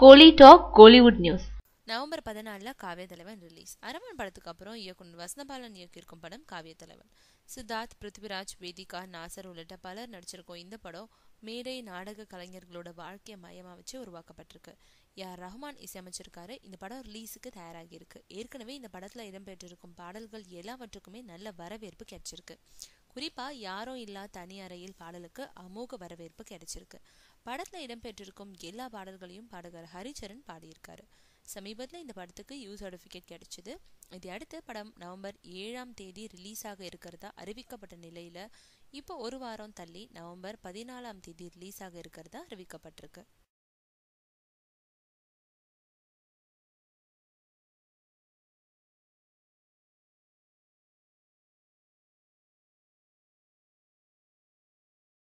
கோலி talk Kollywood news November பதினாலில் காவிய தலைவன் release Aravan படத்துக்கு அப்புறம் இயக்குனர் வசந்தபாலன் இயக்கியிருக்கும் படம் காவிய தலைவன் சித்தார்த் பிருத்விராஜ் வேதிகா நாசர் உள்ளிட்ட பலர் நடிச்சிருக்கும் இந்த படம் மேடை நாடக கலைஞர்களோட வாழ்க்கையை மையமாக வச்சு உருவாக்கப்பட்டிருக்கு யார் ரஹ்மான் இசையமைச்சிருக்காரு இந்த படம் ரிலீஸுக்கு தயாராகி இருக்கு ஏற்கனவே இந்த படத்தில் இடம்பெற்றிருக்கும் பாடல்கள் எல்லாவற்றுக்குமே நல்ல வரவேற்பு கிடைச்சிருக்கு குறிப்பா யாரும் இல்லா தனி அறையில் பாடலுக்கு அமோக வரவேற்பு கிடைச்சிருக்கு படத்துல இடம்பெற்றிருக்கும் எல்லா பாடல்களையும் பாடகர் ஹரிச்சரன் பாடியிருக்காரு சமீபத்தில் இந்த படத்துக்கு யூ சர்டிஃபிகேட் கிடைச்சது இதை அடுத்து படம் நவம்பர் ஏழாம் தேதி ரிலீஸ் ஆக இருக்கிறதா அறிவிக்கப்பட்ட நிலையில இப்போ ஒரு வாரம் தள்ளி நவம்பர் பதினாலாம் தேதி ரிலீஸ் ஆக இருக்கிறதா அறிவிக்கப்பட்டிருக்கு